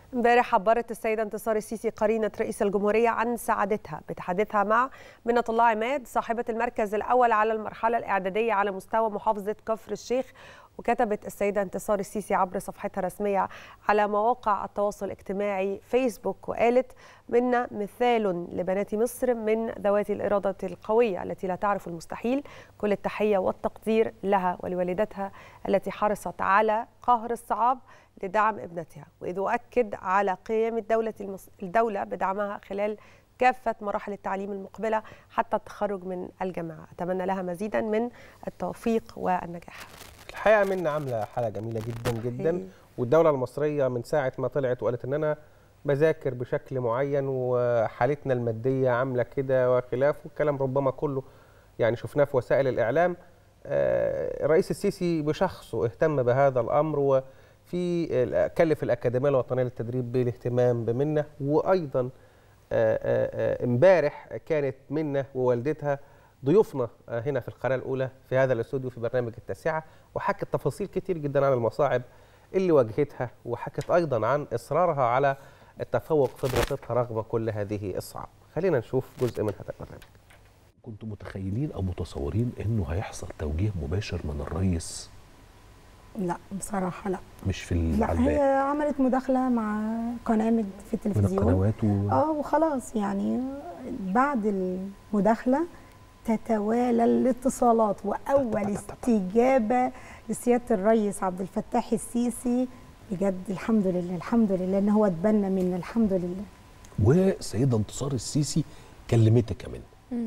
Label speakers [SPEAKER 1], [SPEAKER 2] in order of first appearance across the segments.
[SPEAKER 1] امبارح عبرت السيدة انتصار السيسي قرينة رئيس الجمهورية عن سعادتها بتحديثها مع منة الله عماد صاحبة المركز الأول على المرحلة الإعدادية على مستوى محافظة كفر الشيخ وكتبت السيدة انتصار السيسي عبر صفحتها الرسمية على مواقع التواصل الاجتماعي فيسبوك وقالت منا مثال لبنات مصر من ذوات الإرادة القوية التي لا تعرف المستحيل كل التحية والتقدير لها ولوالدتها التي حرصت على قهر الصعاب لدعم ابنتها وإذ أؤكد على قيام الدولة, المص... الدولة بدعمها خلال كافة مراحل التعليم المقبلة حتى التخرج من الجامعة أتمنى لها مزيدا من التوفيق والنجاح
[SPEAKER 2] الحقيقه منا عامله حاله جميله جدا جدا
[SPEAKER 1] حقيقي.
[SPEAKER 2] والدوله المصريه من ساعه ما طلعت وقالت ان انا بذاكر بشكل معين وحالتنا الماديه عامله كده وخلافه الكلام ربما كله يعني شفناه في وسائل الاعلام آه، الرئيس السيسي بشخصه اهتم بهذا الامر وفي ال- كلف الاكاديميه الوطنيه للتدريب بالاهتمام بمنه وايضا آه، آه، آه، امبارح كانت منه ووالدتها ضيوفنا آه، هنا في القناه الاولى في هذا الاستوديو في برنامج التاسعه وحكت تفاصيل كتير جدا عن المصاعب اللي واجهتها وحكت ايضا عن اصرارها على التفوق في دراستها رغم كل هذه الصعاب خلينا نشوف جزء من هذا البرنامج
[SPEAKER 3] كنتوا متخيلين او متصورين انه هيحصل توجيه مباشر من الرئيس
[SPEAKER 4] لا بصراحة لا
[SPEAKER 3] مش في
[SPEAKER 4] لا هي
[SPEAKER 3] العلباء
[SPEAKER 4] عملت مداخلة مع قناة من- في
[SPEAKER 3] من
[SPEAKER 4] التلفزيون
[SPEAKER 3] القنوات و...
[SPEAKER 4] اه وخلاص يعني بعد المداخلة تتوالى الاتصالات وأول استجابة لسيادة الرئيس عبد الفتاح السيسي بجد الحمد لله الحمد لله ان هو اتبنى منا الحمد لله
[SPEAKER 3] والسيده انتصار السيسي كلمتك كمان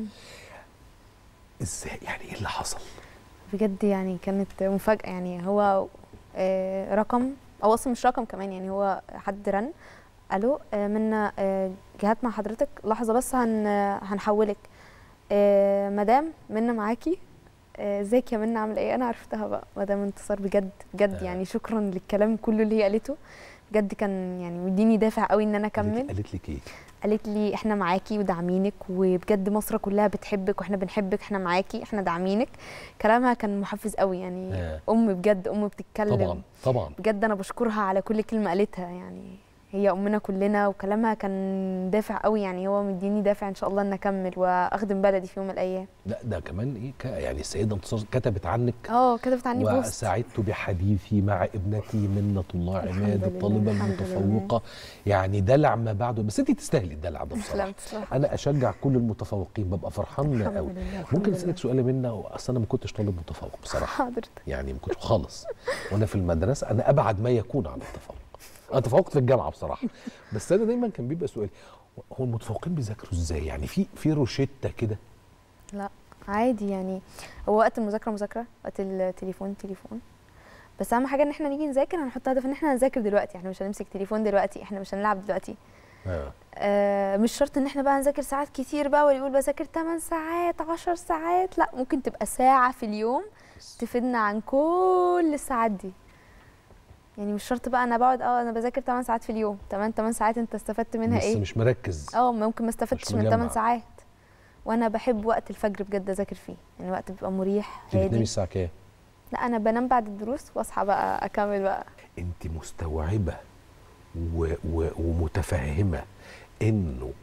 [SPEAKER 3] ازاي يعني ايه اللي حصل؟
[SPEAKER 5] بجد يعني كانت مفاجأة يعني هو آه، رقم أو أصلا مش رقم كمان يعني هو حد رن ألو آه، منا آه، جهات مع حضرتك لحظة بس هن هنحولك آه، مدام منا معاكي آه، ازيك يا منا عاملة ايه أنا عرفتها بقى مدام انتصار بجد بجد
[SPEAKER 3] آه.
[SPEAKER 5] يعني شكرا للكلام كله اللي هي قالته بجد كان يعني مديني دافع قوي ان انا اكمل
[SPEAKER 3] قالت- قالت لك ايه؟
[SPEAKER 5] قالت لي احنا معاكي وداعمينك وبجد مصر كلها بتحبك واحنا بنحبك احنا معاكي احنا داعمينك كلامها كان محفز قوي يعني
[SPEAKER 3] آه.
[SPEAKER 5] ام بجد ام بتتكلم
[SPEAKER 3] طبعا طبعا
[SPEAKER 5] بجد انا بشكرها على كل كلمه قالتها يعني هي امنا كلنا وكلامها كان دافع قوي يعني هو مديني دافع ان شاء الله ان اكمل واخدم بلدي في يوم من الايام
[SPEAKER 3] لا ده كمان ايه ك- يعني السيده انتصار كتبت عنك
[SPEAKER 5] اه كتبت عني بوست
[SPEAKER 3] وسعدت بحديثي مع ابنتي منة الله
[SPEAKER 4] الحمد
[SPEAKER 3] عماد
[SPEAKER 4] لله،
[SPEAKER 3] الطالبة
[SPEAKER 4] الحمد
[SPEAKER 3] المتفوقة يعني دلع ما بعده بس انت تستاهلي الدلع ده بصراحة
[SPEAKER 5] تسلم تسلم
[SPEAKER 3] انا اشجع كل المتفوقين ببقى فرحان
[SPEAKER 4] الحمد
[SPEAKER 3] قوي
[SPEAKER 4] لله الحمد
[SPEAKER 3] ممكن
[SPEAKER 4] لله.
[SPEAKER 3] اسالك سؤال منه اصل انا ما كنتش طالب متفوق بصراحه
[SPEAKER 5] حضرتك
[SPEAKER 3] يعني ما كنتش خالص وانا في المدرسه انا ابعد ما يكون عن التفوق انا تفوقت في الجامعه بصراحه بس انا دايما كان بيبقى سؤالي هو المتفوقين بيذاكروا ازاي يعني في في روشته كده
[SPEAKER 5] لا عادي يعني هو وقت المذاكره مذاكره وقت التليفون تليفون بس اهم حاجه ان احنا نيجي نذاكر هنحط هدف ان احنا هنذاكر دلوقتي احنا مش هنمسك تليفون دلوقتي احنا مش هنلعب دلوقتي
[SPEAKER 3] آه.
[SPEAKER 5] آه مش شرط ان احنا بقى نذاكر ساعات كتير بقى واللي يقول بذاكر 8 ساعات 10 ساعات لا ممكن تبقى ساعه في اليوم تفيدنا عن كل الساعات دي يعني مش شرط بقى انا بقعد اه انا بذاكر 8 ساعات في اليوم 8 8 ساعات انت استفدت منها
[SPEAKER 3] بس
[SPEAKER 5] ايه
[SPEAKER 3] مش مركز
[SPEAKER 5] اه ممكن ما استفدتش من
[SPEAKER 3] مجمع.
[SPEAKER 5] 8 ساعات وانا بحب وقت الفجر بجد اذاكر فيه يعني وقت بيبقى مريح
[SPEAKER 3] انت بتنامي
[SPEAKER 5] هادي
[SPEAKER 3] الساعه كام
[SPEAKER 5] لا انا بنام بعد الدروس واصحى بقى اكمل بقى
[SPEAKER 3] انت مستوعبه و و ومتفهمه انه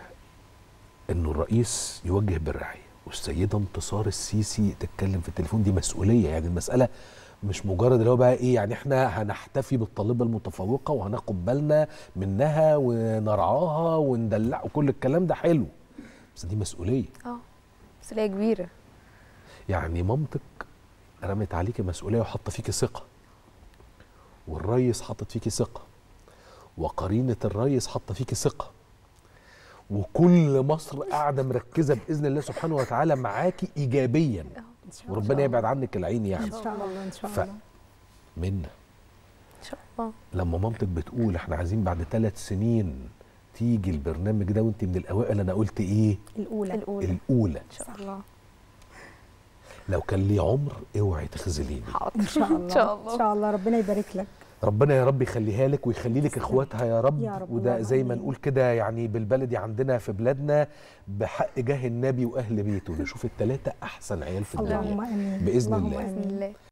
[SPEAKER 3] انه الرئيس يوجه بالرعايه والسيده انتصار السيسي تتكلم في التليفون دي مسؤوليه يعني المساله مش مجرد اللي هو بقى ايه يعني احنا هنحتفي بالطالبه المتفوقه وهناخد بالنا منها ونرعاها وندلع وكل الكلام ده حلو بس دي مسؤوليه
[SPEAKER 5] اه مسؤوليه كبيره
[SPEAKER 3] يعني مامتك رمت عليكي مسؤوليه وحاطه فيكي ثقه والريس حاطط فيكي ثقه وقرينه الريس حاطه فيكي ثقه وكل مصر قاعده مركزه باذن الله سبحانه وتعالى معاكي ايجابيا
[SPEAKER 4] إن شاء
[SPEAKER 3] وربنا
[SPEAKER 4] الله.
[SPEAKER 3] يبعد عنك العين يعني
[SPEAKER 4] ان شاء الله ان شاء
[SPEAKER 3] ف-
[SPEAKER 4] الله
[SPEAKER 3] منا
[SPEAKER 5] ان شاء الله
[SPEAKER 3] لما مامتك بتقول احنا عايزين بعد ثلاث سنين تيجي البرنامج ده وانت من الاوائل انا قلت ايه
[SPEAKER 4] الاولى
[SPEAKER 5] الاولى
[SPEAKER 3] الاولى
[SPEAKER 5] ان شاء الله
[SPEAKER 3] لو كان لي عمر اوعي تخذليني
[SPEAKER 5] حاضر
[SPEAKER 4] ان شاء الله
[SPEAKER 5] ان شاء الله
[SPEAKER 4] ان شاء الله ربنا يبارك لك
[SPEAKER 3] ربنا يا رب يخليها لك ويخلي لك اخواتها يا رب,
[SPEAKER 4] يا رب،
[SPEAKER 3] وده
[SPEAKER 4] اللهم
[SPEAKER 3] زي ما
[SPEAKER 4] آمين.
[SPEAKER 3] نقول كده يعني بالبلدي عندنا في بلادنا بحق جاه النبي واهل بيته نشوف الثلاثه احسن عيال في الدنيا
[SPEAKER 4] اللهم امين
[SPEAKER 3] بإذن
[SPEAKER 4] اللهم
[SPEAKER 3] الله.
[SPEAKER 5] باذن
[SPEAKER 4] آمين.
[SPEAKER 5] الله